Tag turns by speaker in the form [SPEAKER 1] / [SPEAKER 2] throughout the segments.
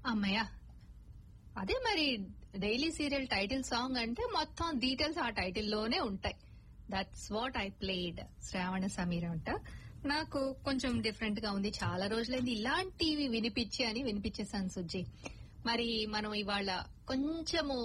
[SPEAKER 1] అమ్మయ్య అదే మరి డైలీ సీరియల్ టైటిల్ సాంగ్ అంటే మొత్తం డీటెయిల్స్ ఆ టైటిల్ లోనే ఉంటాయి that's what I played Shravana Sameera అంట నాకు కొంచెం డిఫరెంట్ గా ఉంది చాలా రోజులైంది ఇలాంటివి వినిపించి అని వినిపించేసాను సుజ్జి మరి మనం ఇవాళ కొంచెము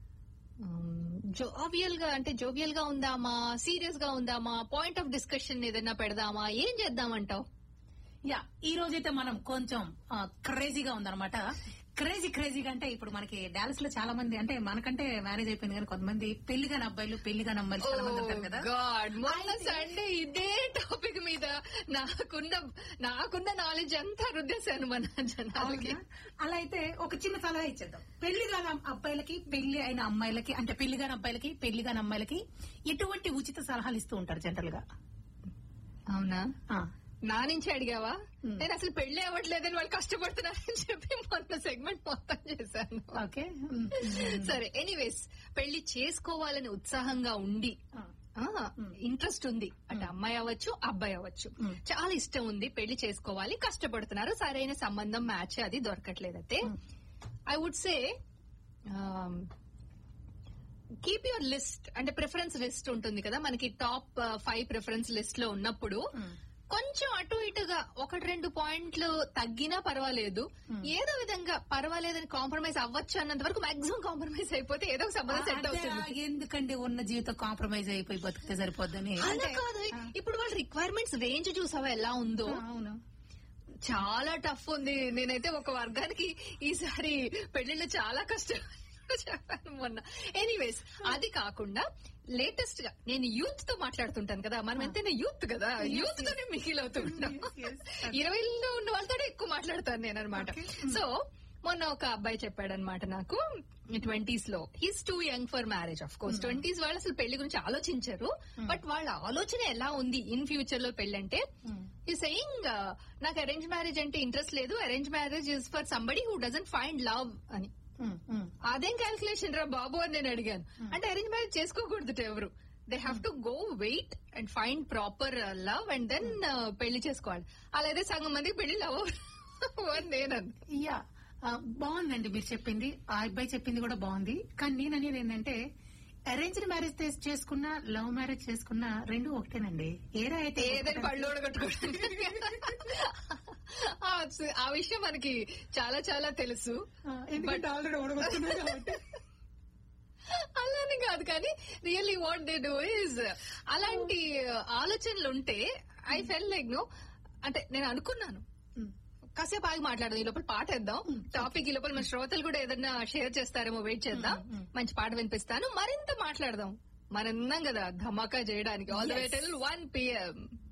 [SPEAKER 1] జోవియల్ గా అంటే జోవియల్ గా ఉందామా సీరియస్ గా ఉందామా పాయింట్ ఆఫ్ డిస్కషన్ ఏదైనా పెడదామా ఏం చేద్దామంటావు
[SPEAKER 2] యా ఈ రోజైతే మనం కొంచెం క్రేజీగా ఉందన్నమాట క్రేజీ క్రేజీగా అంటే ఇప్పుడు మనకి డాలస్ లో చాలా మంది అంటే మనకంటే మ్యారేజ్ అయిపోయింది కానీ కొంతమంది పెళ్లిగాని అబ్బాయిలు పెళ్లిగాని అమ్మాయిలు చాలా మంది ఉంటారు కదా
[SPEAKER 1] గాడ్ మొన్న సండే ఇదే టాపిక్ మీద నాకున్న నాకున్న నాలెడ్జ్ అంతా రుద్దేశాను మన జనాలకి
[SPEAKER 2] అవునా? అలా అయితే ఒక చిన్న సలహా ఇచ్చేద్దాం పెళ్లి కాని అబ్బాయిలకి పెళ్లి అయిన అమ్మాయిలకి అంటే పెళ్లి కాని అబ్బాయిలకి పెళ్లి కాని అమ్మాయిలకి ఎటువంటి ఉచిత సలహాలు ఇస్తూ ఉంటారు జనరల్ గా
[SPEAKER 1] అవునా
[SPEAKER 2] ఆ,
[SPEAKER 1] నా నుంచి అడిగావా
[SPEAKER 2] Hmm.
[SPEAKER 1] నేను అసలు పెళ్లి అవ్వట్లేదని వాళ్ళు కష్టపడుతున్నారని చెప్పి మొన్న సెగ్మెంట్ మొత్తం చేశాను
[SPEAKER 2] ఓకే ఉమ్,
[SPEAKER 1] సరే ఎనీవేస్ పెళ్లి చేసుకోవాలని ఉత్సాహంగా ఉండి
[SPEAKER 2] ఆ,
[SPEAKER 1] ఇంట్రెస్ట్ ఉంది అంటే అమ్మాయి అవ్వచ్చు అబ్బాయి అవ్వచ్చు
[SPEAKER 2] Hmm.
[SPEAKER 1] చాలా ఇష్టం ఉంది పెళ్లి చేసుకోవాలి కష్టపడుతున్నారు సరైన సంబంధం మ్యాచ్ అది దొరకట్లేదు అయితే
[SPEAKER 2] Hmm.
[SPEAKER 1] I would say keep your list అంటే ప్రిఫరెన్స్ లిస్ట్ ఉంటుంది కదా మనకి టాప్ ఫైవ్ ప్రిఫరెన్స్ లిస్ట్ లో ఉన్నప్పుడు
[SPEAKER 2] Hmm.
[SPEAKER 1] కొంచెం అటు ఇటుగా ఒకటి రెండు పాయింట్లు తగ్గినా పర్వాలేదు ఏదో విధంగా పర్వాలేదని కాంప్రమైజ్ అవ్వచ్చు అన్నంత వరకు మాక్సిమం కాంప్రమైజ్ అయిపోతే ఏదో ఒక సంబంధం సెట్
[SPEAKER 2] అదే,
[SPEAKER 1] అవుతుంది
[SPEAKER 2] ఎందుకండి ఉన్న జీవితం కాంప్రమైజ్ అయిపోయి బతికితే సరిపోద్దని
[SPEAKER 1] అలా కాదు ఇప్పుడు వాళ్ళ రిక్వైర్మెంట్స్ రేంజ్ చూసావా ఎలా ఉందో
[SPEAKER 2] అవును
[SPEAKER 1] చాలా టఫ్ ఉంది నేనైతే ఒక వర్గానికి ఈసారి పెళ్లిళ్ళు చాలా కష్టం చెప్పాను మొన్న ఎనీవేస్ అది కాకుండా లేటెస్ట్ గా నేను యూత్ తో మాట్లాడుతుంటాను కదా మనం ఎంతైనా యూత్ కదా యూత్ తోనే మిగిల్ అవుతుంటాం
[SPEAKER 2] Yes, yes.
[SPEAKER 1] ఇరవైలో ఉన్న వాళ్ళతోనే ఎక్కువ మాట్లాడతాను నేను అనమాట
[SPEAKER 2] Okay.
[SPEAKER 1] సో మొన్న ఒక అబ్బాయి చెప్పాడనమాట నాకు ట్వంటీస్ లో he's too young for marriage of course twenties వాళ్ళు అసలు పెళ్లి గురించి ఆలోచించరు బట్ వాళ్ళ ఆలోచన ఎలా ఉంది ఇన్ ఫ్యూచర్ లో పెళ్లి అంటే ఈ సెయింగ్ నాకు అరేంజ్ మ్యారేజ్ అంటే ఇంట్రెస్ట్ లేదు arrange marriage is for somebody who doesn't find love అని
[SPEAKER 2] ఉమ్, ఉమ్.
[SPEAKER 1] అదేం క్యాల్కులేషన్ రా బాబు అని నేను అడిగాను అంటే అరేంజ్ మ్యారేజ్ చేసుకోకూడదు ఎవరు they have to go wait and find proper love and then పెళ్లి చేసుకోవాలి అలా అయితే సగం మందికి పెళ్లి లవ్ అని నేను అన్నా.
[SPEAKER 2] యా ఆ, బాగుందండి మీరు చెప్పింది ఆ అబ్బాయి చెప్పింది కూడా బాగుంది కానీ నేను అనేది ఏంటంటే అరేంజ్డ్ మ్యారేజ్ చేసుకున్నా లవ్ మ్యారేజ్ చేసుకున్నా రెండు ఒకటేనండి ఏరా అయితే
[SPEAKER 1] ఏదైనా పళ్ళు ఊడగొట్టుకోవడానికి ఆ, ఆ విషయం మనకి చాలా చాలా తెలుసు
[SPEAKER 2] ఎందుకంటే ఆల్రెడీ ఓడగొట్టుకున్నారు కాబట్టి
[SPEAKER 1] అలానే కాదు కానీ really what they do is అలాంటి ఆలోచనలు ఉంటే ఐ ఫెల్ లైక్ నో అంటే నేను అనుకున్నాను
[SPEAKER 2] ఉమ్,
[SPEAKER 1] కాసేపు ఆగి మాట్లాడదాం ఈ లోపల పాట వేద్దాం టాపిక్ ఈ లోపల మన శ్రోతలు కూడా ఏదన్నా షేర్ చేస్తారేమో వెయిట్ చేద్దాం
[SPEAKER 2] మ్మ్, మ్మ్.
[SPEAKER 1] మంచి పాట వినిపిస్తాను మరింత మాట్లాడదాం మనం ఉన్నాం కదా ధమాకా చేయడానికి all the way
[SPEAKER 2] Yes.
[SPEAKER 1] Till one PM